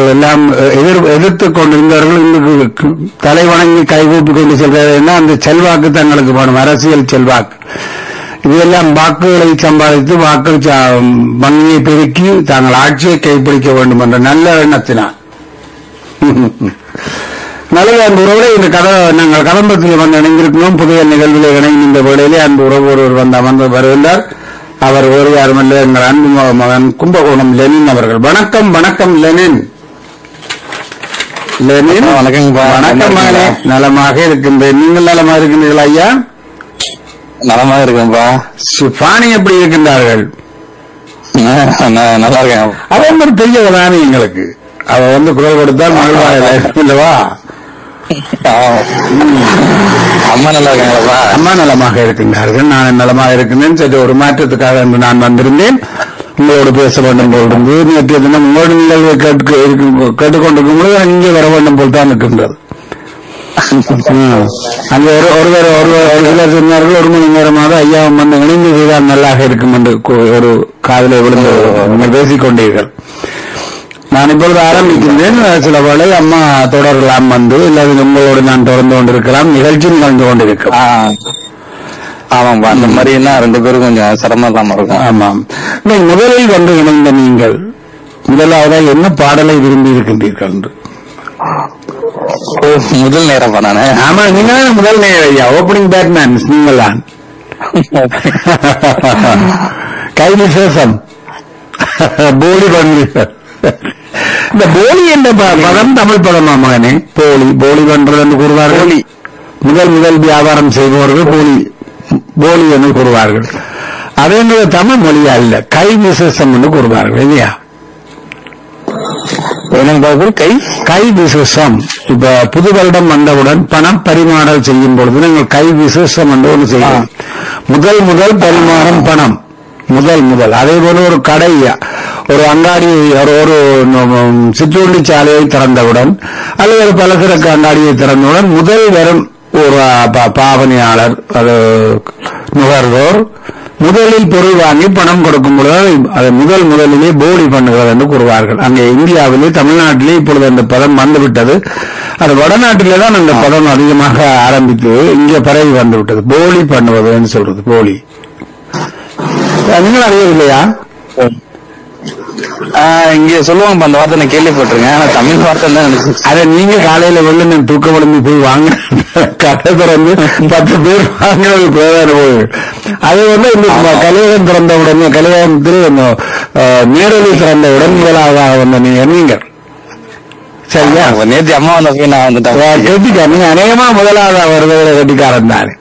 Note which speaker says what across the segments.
Speaker 1: எல்லாம் எதிர் எதிர்த்து கொண்டிருந்தவர்கள் இன்றைக்கு தலை வணங்கி கைகூப்பி கொண்டு செல்றது என்ன அந்த செல்வாக்கு தங்களுக்கு வேணும் அரசியல் செல்வாக்கு இதெல்லாம் வாக்குகளை சம்பாதித்து வாக்கு ச- வங்கியை பெருக்கி தாங்கள் ஆட்சியை கைப்பிடிக்க வேண்டும் என்ற நல்ல எண்ணத்தினால் நல்லது அன்பு உறவுகளே இந்த கதை நாங்கள் கதம்பத்தில் வந்து இணைந்திருக்கிறோம் புதிய நிகழ்வில் இணைந்த இந்த வேளையிலே அன்பு உறவு ஒருவர் வந்து அமர்ந்து வருகின்றார் அவர் வேறு யாருமல்ல எங்கள் அன்பு மக- மகன் கும்பகோணம் லெனின் அவர்கள் வணக்கம் வணக்கம் லெனின் லெனின்
Speaker 2: வணக்கங்கப்பா.
Speaker 1: வணக்கம் மகனே நலமாக இருக்கின்றேன் நீங்கள் நலமாக இருக்கின்றீர்கள் ஐயா
Speaker 2: நலமா இருக்கேன்ப்பா
Speaker 1: சிபானி எப்படி இருக்கின்றார்கள்
Speaker 2: நான் நல்லா இருக்கேன்
Speaker 1: அவன் ஒரு பெரிய தானே எங்களுக்கு அவ வந்து குரல் கொடுத்தால் மகிழ்வாக இல்லவா
Speaker 2: ஆமா. அம்மா நல்லா இருக்காங்களாப்பா
Speaker 1: அம்மா நலமாக இருக்கின்றார்கள் நான் நலமாக இருக்கின்றேன் சற்று ஒரு மாற்றத்துக்காக என்று நான் வந்திருந்தேன் உங்களோடு பேச வேண்டும் போல் இருந்து நேற்றைய தினம் உங்களோட நிகழ்வை கேட்க இருக்கும்- கேட்டுக்கொண்டிருக்கும் பொழுது இங்கே வர வேண்டும் போல் தான் இருக்கின்றது ம். அங்கே ஒரு ஒருவர் ஒருவர் ஒரு சிலர் சொன்னார்கள் ஒரு மணி நேரமாக ஐயா வந்து இணைந்து செய்தால் நல்லாக இருக்கும் என்று கு- ஒரு காதலை விழுந்து நீங்கள் பேசிக் கொண்டீர்கள் நான் இப்பொழுது ஆரம்பிக்கின்றேன் சில வேளை அம்மா தொடரலாம் வந்து இல்லாத உங்களோடு நான் தொடர்ந்து கொண்டிருக்கலாம் நிகழ்ச்சி நிகழ்ந்து கொண்டிருக்கும்
Speaker 2: ஆ. ஆமாப்பா அந்த மாதிரின்னா ரெண்டு பேரும் கொஞ்சம் சிரமம் இல்லாம இருக்கும்
Speaker 1: ஆமாம் இல்லை, முதலில் வந்து இணைந்த நீங்கள் முதலாவதாக என்ன பாடலை விரும்பி இருக்கின்றீர்கள் என்று
Speaker 2: ஓ, முதல் நேரம்ப்பா நானு
Speaker 1: ஆமா நீங்க தான் முதல் நேர ஐயா ஓப்பனிங் பேட்மேன் நீங்கள் தான் கை விசேஷம் போலி பண்றீர்கள் இந்த போலி என்ற ப- பதம் தமிழ் பதமா மகனே போலி போலி பண்றது என்று கூறுவார்கள்
Speaker 2: போலி.
Speaker 1: முதல் முதல் வியாபாரம் செய்பவர்கள் போலி போலி என்று கூறுவார்கள் அதே என்பது தமிழ் மொழி அல்ல கை விசேஷம் என்று கூறுவார்கள் இல்லையா
Speaker 2: எனக்கு பாபு கை
Speaker 1: கை விசேஷம் இப்ப புது வருடம் வந்தவுடன் பணம் பரிமாறல் செய்யும் பொழுது நீங்கள் கை விசேஷம் என்று ஒன்று செய்யலாம் முதல் முதல் பரிமாறம் பணம் முதல் முதல் அதே போல ஒரு கடை ஒரு அங்காடி ஒரு ஒரு உம், சிற்றுண்டி சாலையை திறந்தவுடன் அல்லது ஒரு பலசரக்கு அங்காடியை திறந்தவுடன் முதல் வரும் ஒரு பா- பாவனையாளர் அது நுகர்வோர் முதலில் பொருள் வாங்கி பணம் கொடுக்கும் பொழுது அதை முதல் முதலிலே போலி பண்ணுகிறது என்று கூறுவார்கள் அங்கே இந்தியாவிலே தமிழ்நாட்டிலே இப்பொழுது அந்த பதம் வந்துவிட்டது அது வடநாட்டிலே தான் அந்த பதம் அதிகமாக ஆரம்பித்து இங்கே பரவி வந்து விட்டது போலி பண்ணுவது என்று சொல்றது போலி நீங்கள் அறியவில்லையா
Speaker 2: ஆ, இங்க சொல்லுவாங்கப்பா அந்த வார்த்தை நான் கேள்விப்பட்டிருக்கேன் ஆனா தமிழ் வார்த்தை தான் எனக்கு
Speaker 1: அதை நீங்க காலையில வெள்ள தூக்க உடம்பு போய் வாங்க கடை திறந்து பத்து பேர் வாங்குறது பிரதான போய் அது வந்து இந்த கலையகம் திறந்த உடனே கலையகத்தில் இந்த, அஹ், நேரடி திறந்த உடன் முதலாவதாக வந்த நீங்க நீங்கள் சரியா
Speaker 2: நேத்து அம்மா வந்த போய் நான் வந்துட்டேன்
Speaker 1: கெட்டிக்காரன் நீங்க அநேகமா முதலாவதாக வருவதில் கெட்டிக்காரன் தானே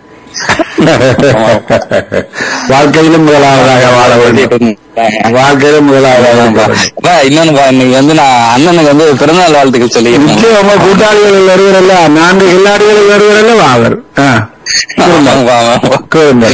Speaker 1: வாழ்க்கையிலும் முதலாவதாக வாழ வேண்டும் வாழ்க்கையிலும் முதலாவதாக வாழ வேண்டும்.
Speaker 2: அப்பா, இன்னொன்னு இன்னைக்கு வந்து நான் அண்ணனுக்கு வந்து பிறந்தநாள் வாழ்த்துக்கள் சொல்லிக்கிறேன்
Speaker 1: நிச்சயம் உங்க கூட்டாளிகளில் ஒருவரல்ல நான்கு கில்லாடிகளில் ஒருவரல்ல அவர் ஆ. கூறுங்கள்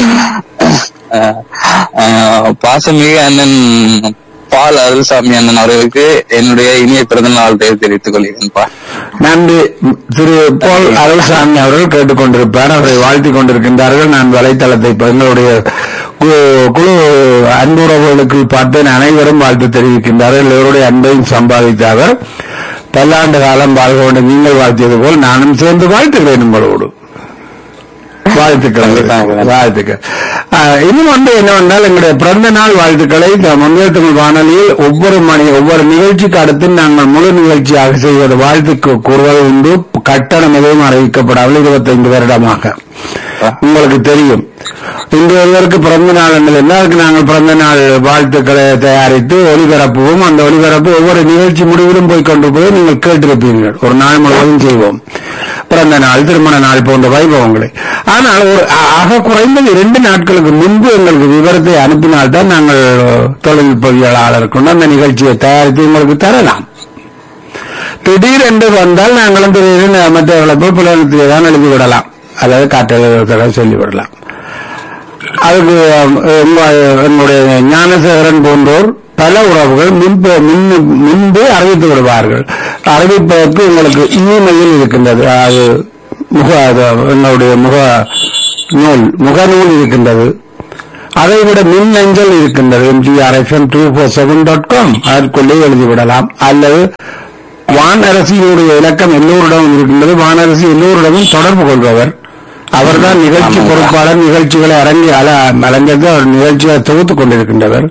Speaker 2: பாசமிகு அண்ணன் பால் அருள்சாமி அண்ணன் அவர்களுக்கு என்னுடைய இனிய பிறந்தநாள் வாழ்த்தை தெரிவித்துக் கொள்கிறேன்ப்பா
Speaker 1: நன்றி திரு போல் அருள்சாமி அவர்கள் கேட்டுக்கொண்டிருப்பார் அவரை வாழ்த்திக் கொண்டிருக்கின்றார்கள் நான் வலைத்தளத்தை இப்ப எங்களுடைய கு- குழு அன்புறவுகளுக்கு பார்த்தேன் அனைவரும் வாழ்த்து தெரிவிக்கின்றார்கள் எல்லோருடைய அன்பையும் சம்பாதித்த அவர் பல்லாண்டு காலம் வாழ்க வேண்டும் நீங்கள் வாழ்த்தியது போல் நானும் சேர்ந்து வாழ்த்துகிறேன் உங்களோடு வாழ்த்துக்கள்
Speaker 2: கண்டிப்பாக.
Speaker 1: வாழ்த்துக்கள் ஆஹ், இன்னும் வந்து என்னவென்றால் எங்களுடைய பிறந்த நாள் வாழ்த்துக்களை இந்த மங்கையர் தமிழ் வானொலியில் ஒவ்வொரு மணி ஒவ்வொரு நிகழ்ச்சிக்கு அடுத்து நாங்கள் முழு நிகழ்ச்சியாக செய்வது வாழ்த்துக்கு கூறுவது உண்டு கட்டணம் எதுவும் அறிவிக்கப்படாமல் இருபத்தைந்து வருடமாக உங்களுக்கு தெரியும் இன்று ஒருவருக்கு பிறந்த நாள் என்று இருந்தால் அதுக்கு நாங்கள் பிறந்த நாள் வாழ்த்துக்களை தயாரித்து ஒளிபரப்புவோம் அந்த ஒளிபரப்பு ஒவ்வொரு நிகழ்ச்சி முடிவிலும் போய் கொண்டு போய் நீங்கள் கேட்டிருப்பீர்கள் ஒரு நாள் முழுவதும் செய்வோம் பிறந்த நாள் திருமண நாள் போன்ற வைபவங்களை ஆனால் ஒரு ஆ- ஆக குறைந்தது இரண்டு நாட்களுக்கு முன்பு எங்களுக்கு விவரத்தை அனுப்பினால்தான் நாங்கள் தொழில்நுட்பவியலாளர் கொண்டு அந்த நிகழ்ச்சியை தயாரித்து உங்களுக்கு தரலாம் திடீரென்று வந்தால் நாங்களும் திடீரென்று மற்றவர்களை போய் புலனத்திலே தான் எழுதி விடலாம் அல்லது காற்றலை சொல்லிவிடலாம் அதுக்கு அஹ், எங்க- என்னுடைய ஞானசேகரன் போன்றோர் பல உறவுகள் முன்பு முன்னு- முன்பு அறிவித்து விடுவார்கள் அறிவிப்பதற்கு உங்களுக்கு இமெயில் இருக்கின்றது அது முக அது என்னுடைய முக நூல் முகநூல் இருக்கின்றது அதை விட மின் அஞ்சல் இருக்கின்றது MGR FM two four seven dot com அதற்குள்ளே எழுதிவிடலாம் அல்லது வானரசியுடைய இலக்கம் எல்லோரிடமும் இருக்கின்றது வானரசி எல்லோரிடமும் தொடர்பு கொள்பவர் அவர்தான் நிகழ்ச்சி
Speaker 2: ஆமாம்.
Speaker 1: பொறுப்பாளர் நிகழ்ச்சிகளை அரங்கி அல அலங்கது அவர் நிகழ்ச்சியை தொகுத்துக் கொண்டிருக்கின்றவர்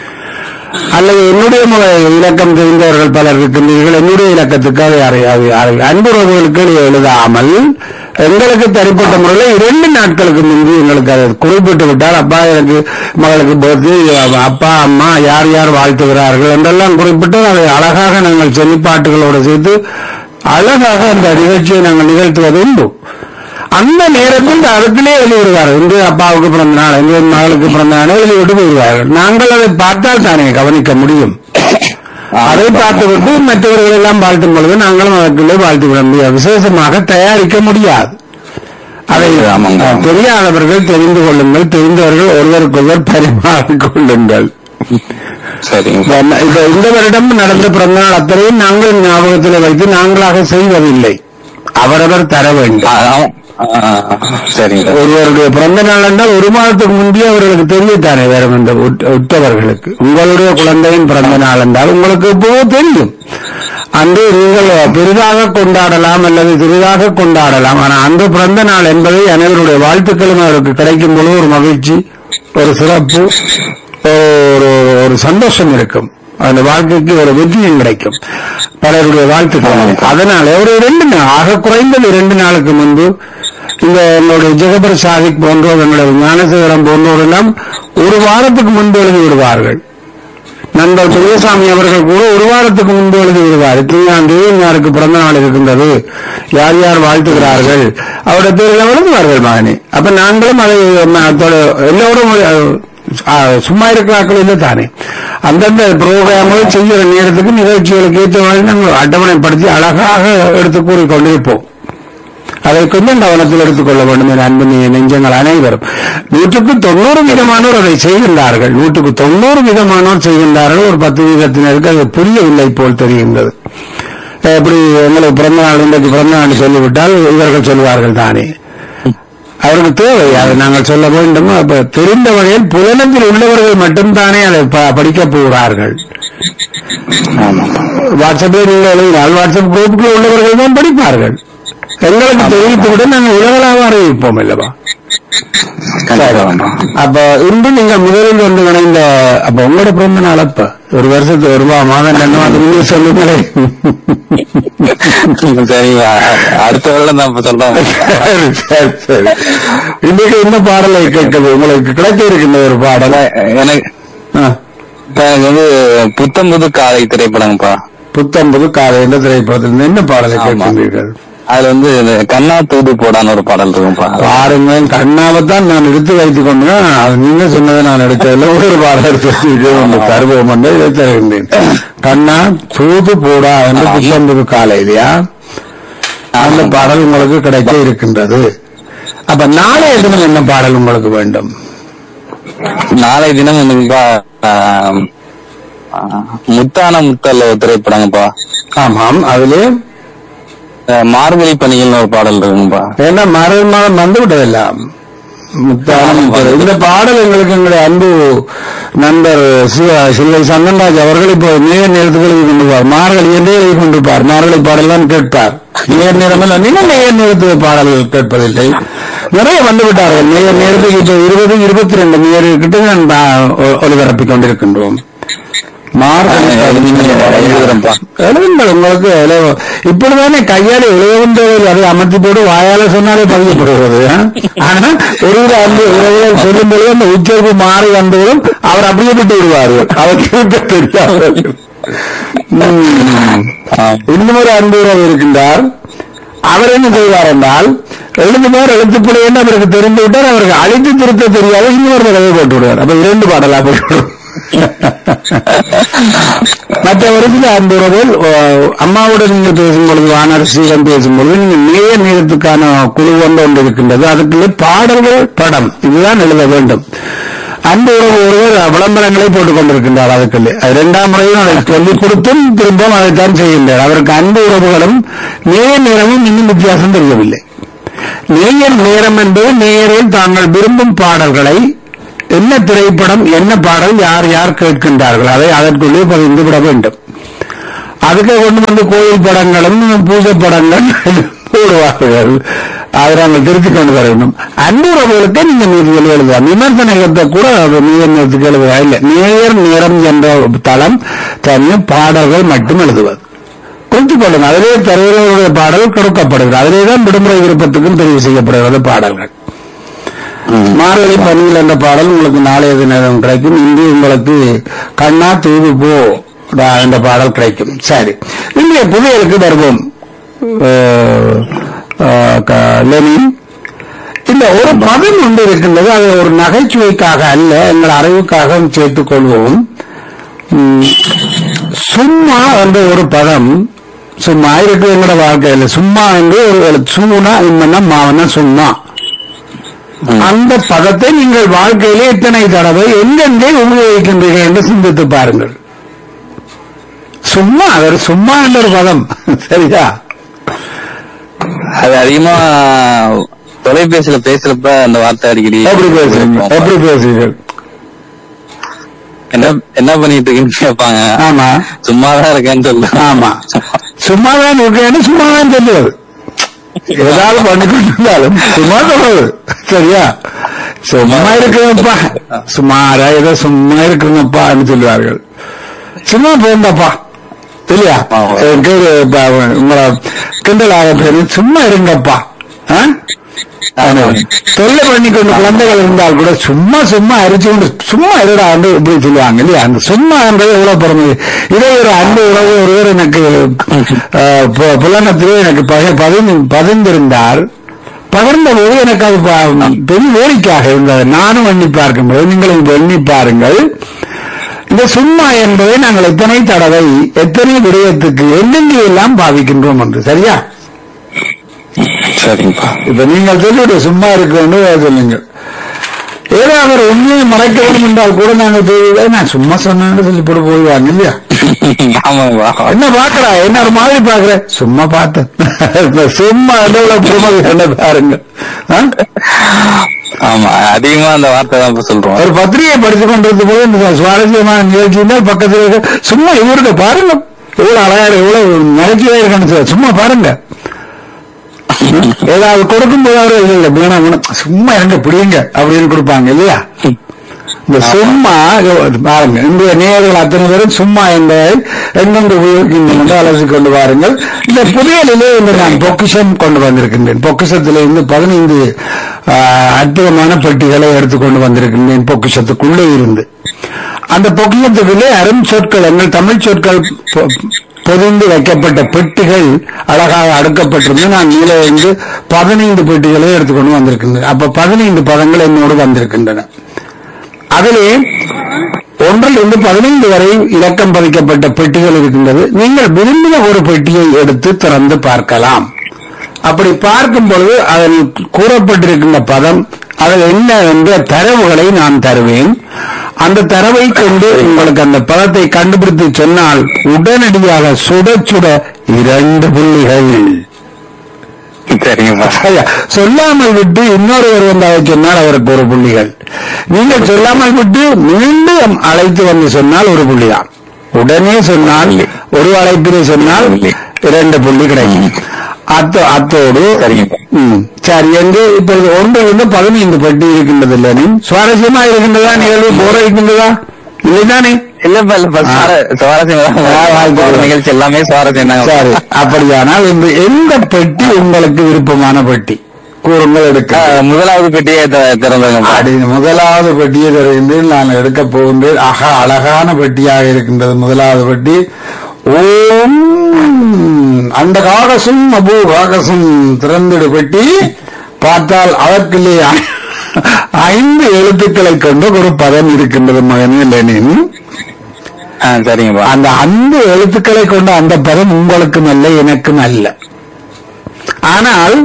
Speaker 1: அல்லது என்னுடைய மு- இலக்கம் தெரிந்தவர்கள் பலர் இருக்கின்றீர்கள் என்னுடைய இலக்கத்துக்கு அதை அறி- அறி- அறி- அன்புறவுகளுக்கு எழுதாமல் எங்களுக்கு தனிப்பட்ட முறையில் இரண்டு நாட்களுக்கு முன்பு எங்களுக்கு அதை குறிப்பிட்டு விட்டால் அப்பா எனக்கு மகளுக்கு பர்த்டே அப்பா அம்மா யார் யார் வாழ்த்துகிறார்கள் என்றெல்லாம் குறிப்பிட்டு அதை அழகாக நாங்கள் செல்லிப்பாட்டுகளோடு சேர்த்து அழகாக அந்த நிகழ்ச்சியை நாங்கள் நிகழ்த்துவது உண்டு அந்த நேரத்தில் அதுக்குள்ளே எழுதி விடுவார்கள் இன்று அப்பாவுக்கு பிறந்த நாள் இன்று மகளுக்கு பிறந்த நாள் எழுதி விட்டு போயிடுவார்கள் நாங்கள் அதை பார்த்தால் தானே கவனிக்க முடியும் அதை பார்த்துவிட்டு மற்றவர்கள் எல்லாம் வாழ்த்தும் பொழுது நாங்களும் அதற்குள்ளே வாழ்த்து விட முடியாது விசேஷமாக தயாரிக்க முடியாது அதை
Speaker 2: ஆமாங்க.
Speaker 1: அஹ், தெரியாதவர்கள் தெரிந்து கொள்ளுங்கள் தெரிந்தவர்கள் ஒருவருக்கொருவர் பரிமாறிக் கொள்ளுங்கள்
Speaker 2: சரிங்க
Speaker 1: இப்ப என்ன- இப்ப இந்த வருடம் நடந்த பிறந்த நாள் அத்தனையும் நாங்கள் ஞாபகத்தில் வைத்து நாங்களாக செய்வதில்லை அவரவர் தர வேண்டும்
Speaker 2: ஆ, ஆ, ஆ, சரிங்க
Speaker 1: ஒருவருடைய பிறந்த நாள் என்றால் ஒரு மாதத்துக்கு முன்பே அவர்களுக்கு தெரியத்தானே வேறும் இந்த உட்- உற்றவர்களுக்கு உங்களுடைய குழந்தையின் பிறந்த நாள் என்றால் உங்களுக்கு இப்போ தெரியும் அன்று நீங்கள் பெரிதாக கொண்டாடலாம் அல்லது சிறிதாக கொண்டாடலாம் ஆனால் அந்த பிறந்த நாள் என்பதை அனைவருடைய வாழ்த்துக்களும் அவருக்கு கிடைக்கும் பொழுது ஒரு மகிழ்ச்சி ஒரு சிறப்பு ஒரு ஒரு சந்தோஷம் இருக்கும் அந்த வாழ்க்கைக்கு ஒரு வெற்றியும் கிடைக்கும் பலருடைய வாழ்த்துக்கள் அதனால ஒரு இரண்டு நாள் ஆக குறைந்தது இரண்டு நாளுக்கு முன்பு இந்த என்னுடைய ஜெகபர் சாதிக் போன்றோர் என்னுடைய ஞானசேகரம் போன்றோர் எல்லாம் ஒரு வாரத்துக்கு முன்பு எழுதி விடுவார்கள் நண்பர் துரைசாமி அவர்கள் கூட ஒரு வாரத்துக்கு முன்பு எழுதி விடுவார் இத்தனையாம் தேதி யாருக்கு பிறந்த நாள் இருக்கின்றது யார் யார் வாழ்த்துகிறார்கள் அவருடைய பேரில் எழுதுவார்கள் மகனே அப்ப நாங்களும் அதை ம- அதோட எல்லோரும் அஹ், சும்மா இருக்கிறார்கள் இல்லை தானே அந்தந்த புரோகிராம்கள் செய்கிற நேரத்துக்கு நிகழ்ச்சிகளுக்கு ஏற்ற மாதிரி நாங்கள் அட்டவணைப்படுத்தி அழகாக எடுத்து கூறிக்கொண்டிருப்போம் அதை கொஞ்சம் கவனத்தில் எடுத்துக்கொள்ள வேண்டும் என அன்பு நெ- நெஞ்சங்கள் அனைவரும் நூற்றுக்கு தொண்ணூறு வீதமானோர் அதை செய்கின்றார்கள் நூற்றுக்கு தொண்ணூறு வீதமானோர் செய்கின்றார்கள் ஒரு பத்து வீதத்தினருக்கு அது புரியவில்லை போல் தெரிகின்றது எப்படி எங்களுக்கு பிறந்த நாள் இன்றைக்கு பிறந்த நாள் சொல்லிவிட்டால் இவர்கள் சொல்வார்கள் தானே அவருக்கு தேவை அதை நாங்கள் சொல்ல வேண்டும் அப்ப தெரிந்த வகையில் புலனத்தில் உள்ளவர்கள் மட்டும்தானே அதை ப- படிக்கப் போகிறார்கள் வாட்ஸ்அப்பில் நீங்கள் எழுதினால் வாட்ஸ்அப் குரூப்புக்குள் உள்ளவர்கள் தான் படிப்பார்கள் எங்களுக்கு தெரிவித்து விட நாங்கள் உலகளாக அறிவிப்போம் அல்லவா
Speaker 2: கண்டிப்பா
Speaker 1: அப்ப இன்று நீங்கள் முதலில் வந்து இணைந்த அப்ப உங்களோட பிறந்த நாள் அப்ப ஒரு வருஷத்துக்கு ஒரு ரூபா மாதம் ரெண்டு மாதம் நீங்க சொல்லுங்களே
Speaker 2: சரிங்க அடுத்த வருடம் தான் இப்ப சொல்றேன்
Speaker 1: சரி சரி இன்றைக்கு என்ன பாடலை கேட்குது உங்களுக்கு கிடைக்க இருக்கின்ற ஒரு பாடலை
Speaker 2: எனக்கு
Speaker 1: ஆ.
Speaker 2: இப்ப எனக்கு வந்து புத்தம் புது காலை திரைப்படம்ப்பா
Speaker 1: புத்தம்பது காலை என்ற திரைப்படத்தில் என்ன பாடலை
Speaker 2: ஆமா.
Speaker 1: கேட்கின்றீர்கள்
Speaker 2: அதுல வந்து இந்த கண்ணா தூது போடான்னு ஒரு பாடல் இருக்கும்ப்பா
Speaker 1: பாருங்க கண்ணாவைத்தான் நான் எடுத்து வைத்துக் கொண்டேன் அது நீங்க சொன்னதை நான் எடுத்ததில்ல ஒரு பாடம் எடுத்து வச்சிருக்கேன் உங்க தருவோம் என்று இதை தருகின்றேன் கண்ணா தூது போடா என்று
Speaker 2: ஆமா.
Speaker 1: புத்தம்பது காலை இல்லையா அந்த பாடல் உங்களுக்கு கிடைக்க இருக்கின்றது அப்ப நாளைய தினம் என்ன பாடல் உங்களுக்கு வேண்டும்
Speaker 2: நாளை தினம் வந்துப்பா முத்தான முத்தல்ல ஒரு திரைப்படங்கப்பா
Speaker 1: ஆமாம் அதிலே
Speaker 2: அஹ், மார்கழி பணிகள்னு ஒரு பாடல் இருக்குங்கப்பா
Speaker 1: ஏன்னா மறை மாதம் வந்து விட்டதெல்லாம் முத்தானம் பாடல். இந்த பாடல் எங்களுக்கு எங்களுடைய அன்பு நண்பர் சிவ- சில்லை சந்தன்ராஜ் அவர்கள் இப்போ நேர் நேரத்துக்கு எழுதி கொண்டிருப்பார் மார்கழி என்றே எழுதி கொண்டிருப்பார் மார்கழி பாடலாம் கேட்பார் நேர் நேரம் அல்ல நீங்கள் நேர் நேரத்து பாடல் கேட்பதில்லை நிறைய வந்து விட்டார்கள் நேர் நேரத்துக்கு இப்போ இருபது இருபத்தி ரெண்டு நேர் கிட்ட நான் பா- ஒ- ஒளிபரப்பிக் கொண்டிருக்கின்றோம் மார்கழி
Speaker 2: எழுதுறேன்ப்பா.
Speaker 1: எழுதுங்கள் உங்களுக்கு எழு- இப்படிதானே கையால் எழுதுகின்றது அதை அமர்த்தி போட்டு வாயால சொன்னாலே பதியப்படுகிறது ஆ? ஆனா ஒரு ஒரு அன்பு உறவுகள் சொல்லும் பொழுது அந்த உச்சரிப்பு மாறி வந்ததும் அவர் அப்படியே விட்டு விடுவார்கள் அவர் கேட்க தெரியாது உம். இன்னும் ஒரு அன்பு உறவு இருக்கின்றார் அவர் என்ன செய்வார் என்றால் எழுதுமார் எழுத்துப்பிழை என்று அவருக்கு தெரிந்து விட்டார் அவருக்கு அழைத்து திருத்த தெரியாது இன்னொரு தடவை போட்டு விடுவார் அப்ப இரண்டு பாடலா போட்டு மற்ற வருஷத்துல அந்த உறவுகள் அஹ், அம்மாவுடன் நீங்கள் பேசும்பொழுது வானர் ஸ்ரீரம் பேசும்பொழுது நீங்க நேர நேரத்துக்கான குழு ஒன்று ஒன்று இருக்கின்றது அதுக்குள்ளே பாடல்கள் படம் இதுதான் எழுத வேண்டும் அன்பு உறவு ஒருவர் விளம்பரங்களை போட்டுக் கொண்டிருக்கின்றார் அதுக்குள்ளே அது இரண்டாம் முறையும் அதை சொல்லிக் கொடுத்தும் திரும்பவும் அதைத்தான் செய்கின்றார் அவருக்கு அன்பு உறவுகளும் நேர நேரமும் இன்னும் வித்தியாசம் தெரியவில்லை நேயர் நேரம் என்பது நேயரில் தாங்கள் விரும்பும் பாடல்களை என்ன திரைப்படம் என்ன பாடல் யார் யார் கேட்கின்றார்கள் அதை அதற்குள்ளே பதிந்து விட வேண்டும் அதுக்கு கொண்டு வந்து கோயில் படங்களும் பூஜை படங்கள் போடுவார்கள் அதை நாங்கள் திருத்தி கொண்டு வர வேண்டும் அன்புறவுகளுக்கு நீங்க நீதிகள் எழுதலாம் விமர்சனத்தை கூட அது நீதியத்துக்கு எழுதுவா இல்லை நேர் நேரம் என்ற தளம் தனியும் பாடல்கள் மட்டும் எழுதுவது குறித்துக் கொள்ளுங்க அதிலே தலைவர்களுடைய பாடல் கொடுக்கப்படுகிறது அதிலே தான் விடுமுறை விருப்பத்துக்கும் தெரிவு செய்யப்படுகிறது பாடல்கள் மார்கழி பணியில் என்ற பாடல் உங்களுக்கு நாளைய தினம் கிடைக்கும் இன்று உங்களுக்கு கண்ணா தூது போ டா- என்ற பாடல் கிடைக்கும் சரி இன்றைய புதையலுக்கு வருவோம் அஹ், அஹ், க- லெனின் இந்த ஒரு பதம் ஒன்று இருக்கின்றது அது ஒரு நகைச்சுவைக்காக அல்ல எங்கள் அறிவுக்காக சேர்த்துக் கொள்வோம் உம், சும்மா என்ற ஒரு பதம் சும்மா இருக்கு எங்களோட வாழ்க்கையில சும்மா என்று ஒரு சூனா இம்மன்னா மாவனா சும்மா அந்த பதத்தை நீங்கள் வாழ்க்கையிலே எத்தனை தடவை எங்கெங்கே உபயோகிக்கின்றீர்கள் என்று சிந்தித்து பாருங்கள் சும்மா அது ஒரு சும்மா என்ற ஒரு பதம் சரியா
Speaker 2: அது அதிகமா தொலைபேசியில பேசுறப்ப அந்த வார்த்தை அடிக்கடி
Speaker 1: எப்படி பேசுறீங்க எப்படி பேசுறீர்கள்
Speaker 2: என்ன என்ன பண்ணிட்டு இருக்கீங்கன்னு கேட்பாங்க
Speaker 1: ஆமா
Speaker 2: சும்மாதான் இருக்கேன்னு சொல்லுவேன்
Speaker 1: ஆமா சும்மாதான் இருக்கேன்னு சும்மாதான் சொல்லுவது ஏதாவது பண்ணிக்கிட்டு இருந்தாலும் சும்மா சொல்றது சரியா சும்மா இருக்குங்கப்பா சும்மாரா ஏதோ சும்மா இருக்குங்கப்பான்னு சொல்லுவார்கள் சும்மா போங்கப்பா இல்லையா
Speaker 2: ஆமா.
Speaker 1: என் பேரு இப்ப உங்களை கிண்டலாக பேரு சும்மா இருங்கப்பா ஆ? ஆமா. தொல்லை பண்ணி கொண்டு குழந்தைகள் இருந்தால் கூட சும்மா சும்மா அரிச்சு கொண்டு சும்மா இருடா என்று இப்படி சொல்லுவாங்க இல்லையா அந்த சும்மா என்றது எவ்வளவு பிறந்தது இதே ஒரு அன்பு உறவு ஒருவர் எனக்கு அஹ், பு- புலனத்திலே எனக்கு பக- பதிந்து பதிந்திருந்தால் பகர்ந்த போது எனக்கு அது ப- பெரிய வேடிக்கையாக இருந்தது நானும் எண்ணி பார்க்கும்போது நீங்களும் எண்ணி பாருங்கள் இந்த சும்மா என்பதை நாங்கள் எத்தனை தடவை எத்தனை விடயத்துக்கு எங்கெங்கே எல்லாம் பாவிக்கின்றோம் என்று சரியா
Speaker 2: சரிங்கப்பா
Speaker 1: இப்ப நீங்கள் சொல்லிவிட்டு சும்மா இருக்க வேண்டும் சொல்லுங்க ஏதோ அவர் உண்மையை மறைக்க வேண்டும் என்றால் கூட நாங்கள் தெரியல நான் சும்மா சொன்னேன்னு சொல்லி போட்டு போயிடுவாங்க இல்லையா
Speaker 2: ஆமாங்கப்பா
Speaker 1: என்ன பாக்குறா என்ன ஒரு மாதிரி பாக்குற சும்மா பார்த்தேன் இந்த சும்மா எவ்வளவு பிரமதி என்ன பாருங்க ஆ?
Speaker 2: ஆமா அதிகமா அந்த வார்த்தை தான் இப்ப சொல்றோம்
Speaker 1: ஒரு பத்திரிகை படிச்சு கொண்டிருந்த போது இந்த சுவாரஸ்யமான நிகழ்ச்சி இருந்தால் பக்கத்தில் இருக்க சும்மா இவருக்கு பாருங்க எவ்வளவு அழகா இருக்கு, எவ்வளவு நகைச்சுவையா இருக்கான்னு சொல்ல சும்மா பாருங்க ஏதாவது கொடுக்கும் போது அவரு இல்ல இல்ல வேணாம் வேணாம் சும்மா இருங்க பிடிங்க அப்படின்னு கொடுப்பாங்க இல்லையா இந்த சும்மா பாருங்க இன்றைய நேயர்கள் அத்தனை பேரும் சும்மா என்பதை எங்கெங்கு உபயோகிக்கின்றன என்று அலசி கொண்டு வாருங்கள் இந்த புதையலிலே இன்று நான் பொக்கிஷம் கொண்டு வந்திருக்கின்றேன் பொக்கிஷத்திலிருந்து பதினைந்து ஆஹ், அற்புதமான பெட்டிகளை எடுத்துக்கொண்டு வந்திருக்கின்றேன் பொக்கிஷத்துக்குள்ளே இருந்து அந்த பொக்கிஷத்துக்குள்ளே அரும் சொற்கள் எங்கள் தமிழ் சொற்கள் பொ- பொதிந்து வைக்கப்பட்ட பெட்டிகள் அழகாக அடுக்கப்பட்டிருந்து நான் கீழே இருந்து பதினைந்து பெட்டிகளை எடுத்துக்கொண்டு வந்திருக்கின்றேன் அப்ப பதினைந்து பதங்கள் என்னோடு வந்திருக்கின்றன அதிலே ஒன்றில் இருந்து பதினைந்து வரை இலக்கம் பதிக்கப்பட்ட பெட்டிகள் இருக்கின்றது நீங்கள் விரும்பின ஒரு பெட்டியை எடுத்து திறந்து பார்க்கலாம் அப்படி பார்க்கும் பொழுது அதில் கூறப்பட்டிருக்கின்ற பதம் அதில் என்ன என்ற தரவுகளை நான் தருவேன் அந்த தரவை கொண்டு உங்களுக்கு அந்த பதத்தை கண்டுபிடித்து சொன்னால் உடனடியாக சுட சுட இரண்டு புள்ளிகள்
Speaker 2: சரிங்கப்பா
Speaker 1: ஐயா, சொல்லாமல் விட்டு இன்னொருவர் வந்து அதை சொன்னால் அவருக்கு ஒரு புள்ளிகள் நீங்கள் சொல்லாமல் விட்டு மீண்டும் அழைத்து வந்து சொன்னால் ஒரு புள்ளிதான் உடனே சொன்னால் ஒரு அழைப்பினை சொன்னால் இரண்டு புள்ளி கிடைக்கும் அத்தோ அத்தோடு
Speaker 2: சரிங்க.
Speaker 1: ம், சரி என்று இப்பொழுது ஒன்றிலிருந்து பதினைந்து பெட்டி இருக்கின்றது இல்லை நீ சுவாரஸ்யமா இருக்கின்றதா நிகழ்வு போற இருக்கின்றதா இல்லைதானே
Speaker 2: இல்லப்பா இல்லப்பா சுவார- சுவாரஸ்யம்
Speaker 1: ஆ, வாழ்த்துக்கள்.
Speaker 2: தான் நிகழ்ச்சி எல்லாமே சுவாரஸ்யம்
Speaker 1: சரி
Speaker 2: தாங்க
Speaker 1: அப்படியானால் இந்த எந்த பெட்டி உங்களுக்கு விருப்பமான பெட்டி கூறுங்கள் எடுக்க
Speaker 2: முதலாவது பெட்டியை த- திறந்தாங்கப்பா
Speaker 1: அடி முதலாவது பெட்டியை தெரிந்து நான் எடுக்க போகின்றேன் ஆஹா அழகான பெட்டியாக இருக்கின்றது முதலாவது பெட்டி ஓம் அந்த காகசும் அபு காகசும் திறந்திடு பெட்டி பார்த்தால் அதற்குள்ளே ஐ- ஐந்து எழுத்துக்களை கொண்ட ஒரு பதம் இருக்கின்றது மகனே லெனின்
Speaker 2: ஆ, சரிங்கப்பா
Speaker 1: அந்த அந்த எழுத்துக்களை கொண்ட அந்த பதம் உங்களுக்கும் அல்ல எனக்கும் அல்ல ஆனால்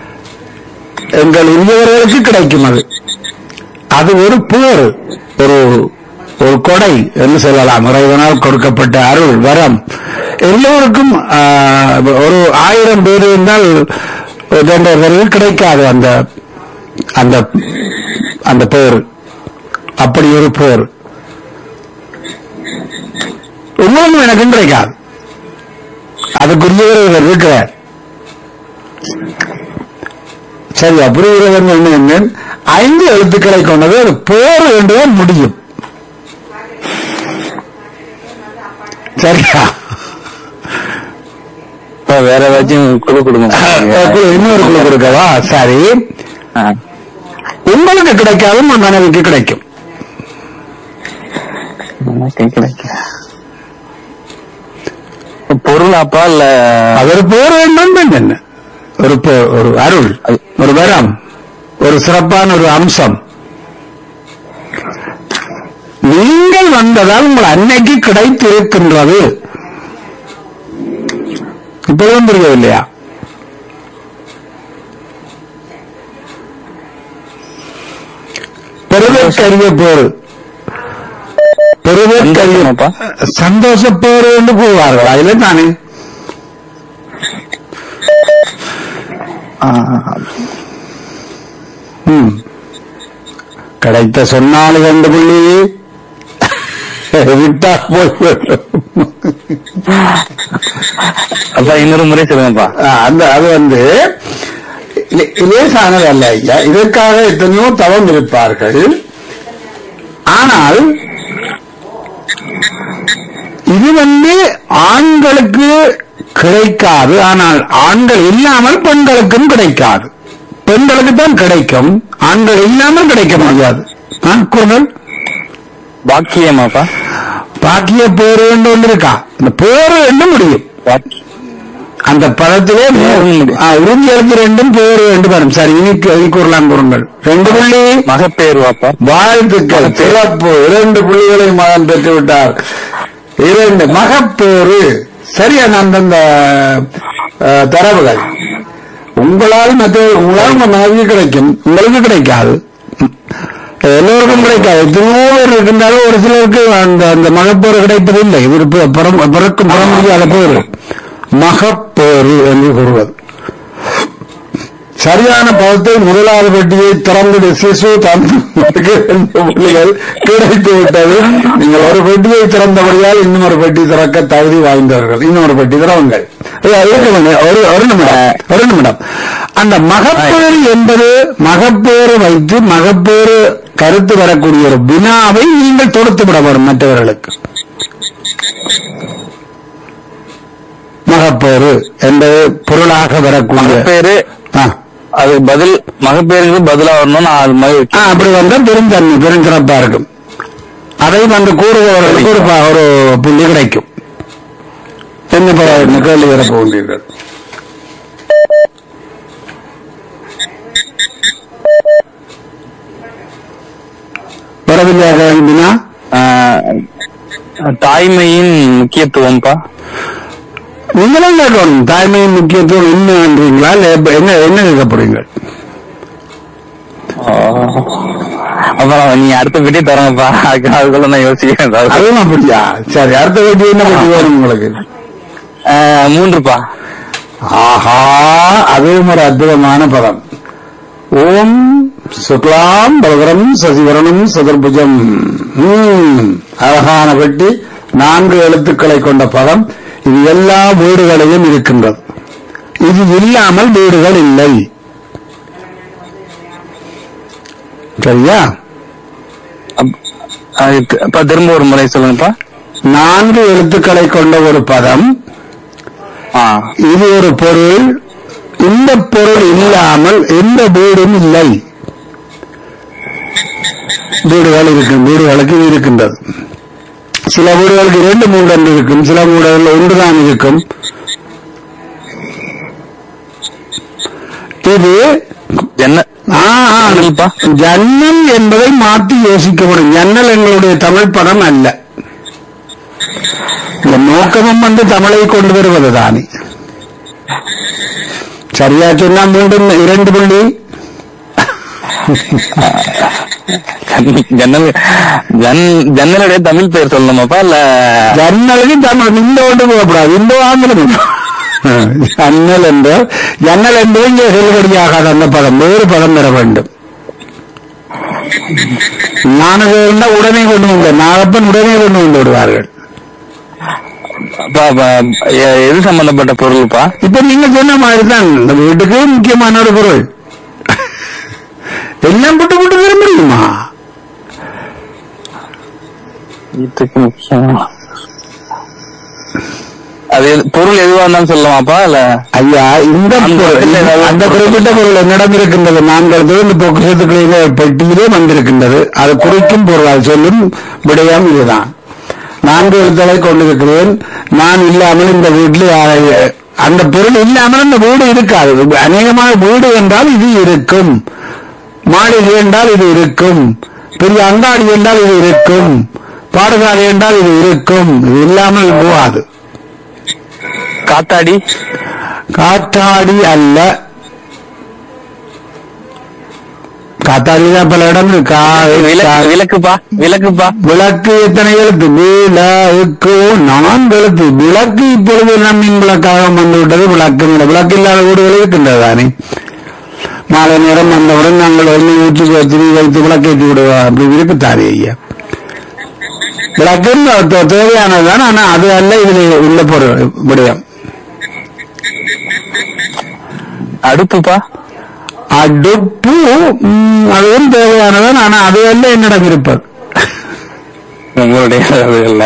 Speaker 1: எங்கள் உரியவர்களுக்கு கிடைக்கும் அது அது ஒரு பேர் ஒரு ஒரு கொடை என்று சொல்லலாம் இறைவனால் கொடுக்கப்பட்ட அருள் வரம் எல்லோருக்கும் ஆஹ், ஒரு ஆயிரம் பேர் இருந்தால் இரண்டவர்கள் கிடைக்காது அந்த அந்த அந்த பேர் அப்படி ஒரு பேர் உங்களுக்கும் எனக்கும் கிடைக்காது அதுக்குரியவர் இவர் இருக்கிறார் சரியா புரிகிறது என்ன என்ன ஐந்து எழுத்துக்களை கொண்டது அது போர் என்றுதான் முடியும் சரியா
Speaker 2: இப்ப வேற ஏதாச்சும் குழு கொடுங்க
Speaker 1: குழு, இன்னொரு குழு கொடுக்கவா சரி
Speaker 2: ஆ.
Speaker 1: உங்களுக்கு கிடைக்காது உங்க மனைவிக்கு கிடைக்கும்
Speaker 2: எனக்கு கிடைக்கல. பொருளாப்பா இல்ல
Speaker 1: அது ஒரு போர் வேண்டும் என்ன ஒரு போ- ஒரு அருள் ஒரு வரம் ஒரு சிறப்பான ஒரு அம்சம் நீங்கள் வந்ததால் உங்கள் அன்னைக்கு கிடைத்திருக்கின்றது இப்பொழுதும் புரியவில்லையா பெருமைக்கரிய போர் பெருமைக்கரிய
Speaker 2: சந்தோஷமாப்பா?
Speaker 1: சந்தோஷ போர் என்று கூறுவார்கள் அதில தானே
Speaker 2: ஆ,
Speaker 1: ம். கிடைத்த சொன்னால் கண்டு புள்ளி விட்டா போய்
Speaker 2: அப்பா இன்னொரு முறை சொல்லுங்கப்பா
Speaker 1: ஆ, அந்த அது வந்து இலே- லேசானது அல்ல ஐயா இதற்காக எத்தனையோ தவம் இருப்பார்கள் ஆனால் இது வந்து ஆண்களுக்கு கிடைக்காது ஆனால் ஆண்கள் இல்லாமல் பெண்களுக்கும் கிடைக்காது பெண்களுக்கு தான் கிடைக்கும் ஆண்கள் இல்லாமல் கிடைக்க முடியாது ஆ, குரல்
Speaker 2: பாக்கியமாப்பா
Speaker 1: பாக்கிய பேரு என்று ஒன்று இருக்கா அந்த பேரு என்ன முடியும்
Speaker 2: பாக்கி-
Speaker 1: அந்த பதத்திலே
Speaker 2: பேரு முடியும்.
Speaker 1: ஆ, உறுதி எழுத்து ரெண்டும் பேரு ரெண்டு வரும் சரி இனி இனி கூறலாம் கூறுங்கள் ரெண்டு புள்ளி
Speaker 2: மகப்பேருவாப்பா
Speaker 1: வாழ்த்துக்கள் சிறப்பு இரண்டு புள்ளிகளை மகன் பெற்று விட்டார் இரண்டு மகப்பேறு சரியா அந்தந்த அஹ், தரவுகள் உங்களால் மற்ற உங்களால் உங்க மனைவி கிடைக்கும் உங்களுக்கு கிடைக்காது எல்லோருக்கும் கிடைக்காது எத்தனையோ பேர் இருக்கின்றாலும் ஒரு சிலருக்கு அந்த அந்த மகப்பேறு கிடைப்பதில்லை இது ஒரு பி- பிறம்- பிறக்கும் பெற முடியாத பேரு மகப்பேறு என்று கூறுவது சரியான பதத்தை முதலாவது பெட்டியை திறந்து சிசு தந்தற்கு ரெண்டு புள்ளிகள் கிடைத்து விட்டது நீங்கள் ஒரு பெட்டியை திறந்தபடியால் இன்னும் ஒரு பெட்டி திறக்க தகுதி வாய்ந்தவர்கள் இன்னொரு பெட்டி திறவுங்கள் ஐயா, இருக்க வேண்டிய- ஒரு ஒரு நிமிடம் ஒரு நிமிடம் அந்த மகப்பேறு என்பது மகப்பேறு வைத்து மகப்பேறு கருத்து வரக்கூடிய ஒரு வினாவை நீங்கள் தொடுத்து விட வரும் மற்றவர்களுக்கு மகப்பேறு என்பது பொருளாக வரக்கூடிய
Speaker 2: மகப்பேரு
Speaker 1: ஆ.
Speaker 2: அது பதில் மகப்பேருக்கு பதிலா வரணும் நான் அது மாதிரி
Speaker 1: ஆ,
Speaker 2: வைக்கிறேன்.
Speaker 1: அப்படி வந்தா பெருந்தன்மை பெருஞ்சிறப்பா இருக்கும் அதையும் அந்த கூறுபவர்களுக்கு ஒரு ப- ஒரு புள்ளி கிடைக்கும் என்ன ப- கேள்வி வர போகின்றீர்கள் வரவில்லையா கேள்வினா
Speaker 2: ஆ, தாய்மையின் முக்கியத்துவம்ப்பா
Speaker 1: நீங்களும் கேட்கணும் தாய்மையின் முக்கியத்துவம் என்னன்றீங்களா இல்ல எப்ப- என்ன என்ன கேட்கப்படுறீங்க
Speaker 2: ஆ. அப்புறம் நீங்க அடுத்த பெட்டி தரங்கப்பா அதுக்கு அதுக்குள்ள நான் யோசிக்கிறேன் அதாவது.
Speaker 1: அதுவும் அப்படியா சரி அடுத்த வேண்டி என்ன பற்றி வரும் உங்களுக்கு
Speaker 2: ஆ, மூன்றுப்பா
Speaker 1: ஆஹா அதுவும் ஒரு அற்புதமான பதம் ஓம் சுக்லாம் பலவரம் சசிவரனும் சதுர்புஜம் ம், அழகான பெட்டி நான்கு எழுத்துக்களை கொண்ட பதம் இது எல்லா வீடுகளிலும் இருக்கின்றது இது இல்லாமல் வீடுகள் இல்லை சரியா
Speaker 2: அப்- அதுக்கு அப்பா திரும்ப ஒரு முறை சொல்லுங்கப்பா
Speaker 1: நான்கு எழுத்துக்களை கொண்ட ஒரு பதம்
Speaker 2: ஆ
Speaker 1: இது ஒரு பொருள் இந்த பொருள் இல்லாமல் எந்த வீடும் இல்லை வீடுகள் இருக்கும் வீடுகளுக்கு இது இருக்கின்றது சில வீடுகளுக்கு இரண்டு மூன்று என்று இருக்கும் சில வீடுகள் ஒன்றுதான் இருக்கும் இது
Speaker 2: என்ன
Speaker 1: ஆ, ஆ,
Speaker 2: ஜன்னல்பா?
Speaker 1: ஜன்னல் என்பதை மாற்றி யோசிக்கப்படும் ஜன்னல் எங்களுடைய தமிழ் பதம் அல்ல இந்த நோக்கமும் வந்து தமிழை கொண்டு வருவது தானே சரியா சொன்னா மீண்டும் இரண்டு புள்ளி
Speaker 2: ஜன்னல் ஜன் ஜன்னலுடைய தமிழ் பெயர் சொல்லணுமாப்பா இல்ல
Speaker 1: ஜன்னலுக்கு தமிழ் இந்த ஒன்று போகக்கூடாது இந்த ஆங்கிலம் ஜன்னல் என்று ஜன்னல் என்று இங்கே செல்லுபடியாகாத அந்த பதம் வேறு பதம் பெற வேண்டும் ஞானதேவன் உடனே கொண்டு வந்த நாகப்பன் உடனே கொண்டு வந்து விடுவார்கள்
Speaker 2: பா, பா, எ- எது சம்பந்தப்பட்ட பொருள்ப்பா
Speaker 1: இப்ப நீங்க சொன்ன மாதிரி தான் இந்த வீட்டுக்கு முக்கியமான ஒரு பொருள் எல்லாம் போட்டு போட்டு தர முடியுமா
Speaker 2: வீட்டுக்கு முக்கியம் அது எது- பொருள் எதுவா இருந்தாலும் சொல்லலாமாப்பா இல்ல
Speaker 1: ஐயா இந்த
Speaker 2: அந்த
Speaker 1: பொருள்,
Speaker 2: இடத்துல ஏதாவது
Speaker 1: அந்த குறிப்பிட்ட பொருள் என்னிடம் இருக்கின்றது நான்கு இந்த பொக்கிஷத்துக்குள்ள பெட்டியிலே வந்திருக்கின்றது அது குறிக்கும் பொருள் அது சொல்லும் விடயம் இதுதான் நான்கு எழுத்தலை கொண்டிருக்கிறேன் நான் இல்லாமல் இந்த வீட்டில் யா- அந்த பொருள் இல்லாமல் அந்த வீடு இருக்காது அநேகமாக வீடு என்றால் இது இருக்கும் மாளிகை என்றால் இது இருக்கும் பெரிய அங்காடி என்றால் இது இருக்கும் பாடசாலை என்றால் இது இருக்கும் இது இல்லாமல் போகாது
Speaker 2: காத்தாடி
Speaker 1: காத்தாடி அல்ல காத்தாடி தான் பல இடம் இருக்கு. கா-
Speaker 2: விளக்கு
Speaker 1: கா-
Speaker 2: விளக்குப்பா விளக்குப்பா
Speaker 1: விளக்கு எத்தனை எழுத்து விளக்கு நான்கு எழுத்து விளக்கு இப்பொழுது நம்மின் விளக்காக வந்து விட்டது விளக்கு விளக்கு இல்லாத வீடுகள் இருக்கின்றது தானே மாலை நேரம் வந்தவுடன் நாங்கள் எண்ணெய் ஊற்றி திரி வைத்து விளக்கேற்றி விடுவோம் அப்படி இருக்குத்தானே ஐயா விளக்கு தே- தேவையானதுதான் ஆனா அது அல்ல இதில் உள்ள பொருள் விடயம்
Speaker 2: அடுப்புப்பா
Speaker 1: அடுப்பு ம், அதுவும் தேவையானதான் ஆனா அது அல்ல என்னிடம் இருப்பது
Speaker 2: உங்களுடைய அது இல்ல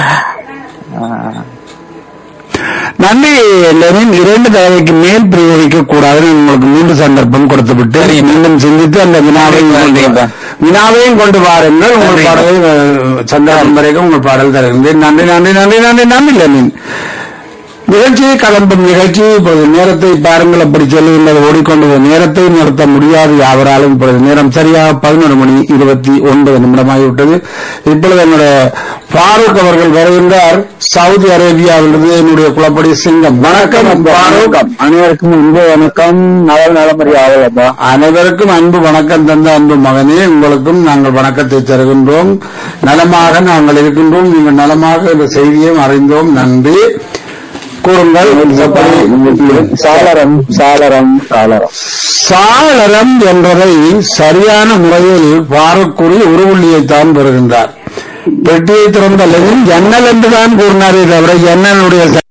Speaker 1: நன்றி லெனின் இரண்டு தடவைக்கு மேல் பிரயோகிக்க கூடாது உங்களுக்கு மூன்று சந்தர்ப்பம் கொடுத்துவிட்டு
Speaker 2: சரிங்க.
Speaker 1: மீண்டும் சிந்தித்து அந்த வினாவையும் கொண்டு
Speaker 2: நன்றிங்கப்பா.
Speaker 1: வினாவையும் கொண்டு வாருங்கள் உங்கள்
Speaker 2: நன்றிங்க.
Speaker 1: பாடலை அஹ், சந்தர்ப்பம் வரைக்கும் உங்கள் பாடல் தருகின்றேன் நன்றி நன்றி நன்றி நன்றி நன்றி லெனின் நிகழ்ச்சியை கலம்பும் நிகழ்ச்சி இப்பொழுது நேரத்தை பாருங்கள் அப்படி சொல்லுகின்றது ஓடிக்கொண்டு நேரத்தை நிறுத்த முடியாது யாவராலும் இப்பொழுது நேரம் சரியாக பதினொரு மணி இருபத்தி ஒன்பது நிமிடமாகிவிட்டது இப்பொழுது என்னுடைய ஃபாரூக் அவர்கள் வருகின்றார் சவுதி அரேபியாவிலிருந்து என்னுடைய குளப்படி சிங்கம் வணக்கம் ஃபாரூக்
Speaker 2: அனைவருக்கும் இன்ப வணக்கம் நல நலமறி ஆவலப்பா
Speaker 1: அனைவருக்கும் அன்பு வணக்கம் தந்த அன்பு மகனே உங்களுக்கும் நாங்கள் வணக்கத்தை தருகின்றோம் நலமாக நாங்கள் இருக்கின்றோம் நீங்கள் நலமாக இந்த செய்தியையும் அறிந்தோம் நன்றி கூறுங்கள் எப்படி
Speaker 2: சாளரம் சாளரம் சாளரம்
Speaker 1: சாளரம் என்பதை சரியான முறையில் பாரக்கூறி உருவுள்ளியைத்தான் பெறுகின்றார் பெட்டியை திறந்த லெனின் ஜன்னல் என்றுதான் கூறினாரே தவிர ஜன்னலுடைய